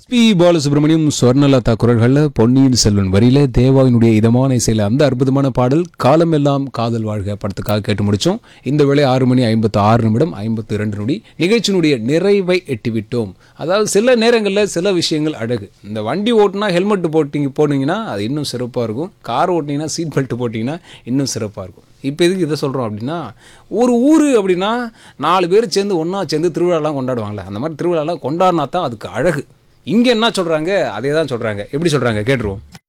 SP Balasubramaniam Swarnalatha குரல்களில் பொன்னியின் செல்வன் வரியில தேவாவினுடைய இதமான இசையில் அந்த அற்புதமான பாடல் காலமெல்லாம் காதல் வாழ்க படத்துக்காக கேட்டு முடிச்சோம் இந்த வேளை ஆறு மணி ஐம்பத்து ஆறு நிமிடம் ஐம்பத்து இரண்டு நொடி நிகழ்ச்சியினுடைய நிறைவை எட்டிவிட்டோம் அதாவது சில நேரங்களில் சில விஷயங்கள் அழகு இந்த வண்டி ஓட்டுனா ஹெல்மெட் போட்டிங்க போனீங்கன்னா அது இன்னும் சிறப்பாக இருக்கும் கார் ஓட்டினீங்கன்னா சீட் பெல்ட் போட்டிங்கன்னா இன்னும் சிறப்பாக இருக்கும் இப்போ எதுக்கு இதை சொல்கிறோம் அப்படின்னா ஒரு ஊர் அப்படின்னா நாலு பேர் சேர்ந்து ஒன்றா சேர்ந்து திருவிழாலாம் கொண்டாடுவாங்களே அந்த மாதிரி திருவிழாலாம் கொண்டாடினா தான் அதுக்கு அழகு இங்கே என்ன சொல்கிறாங்க அதே தான் சொல்கிறாங்க எப்படி சொல்கிறாங்க கேட்டுருவோம்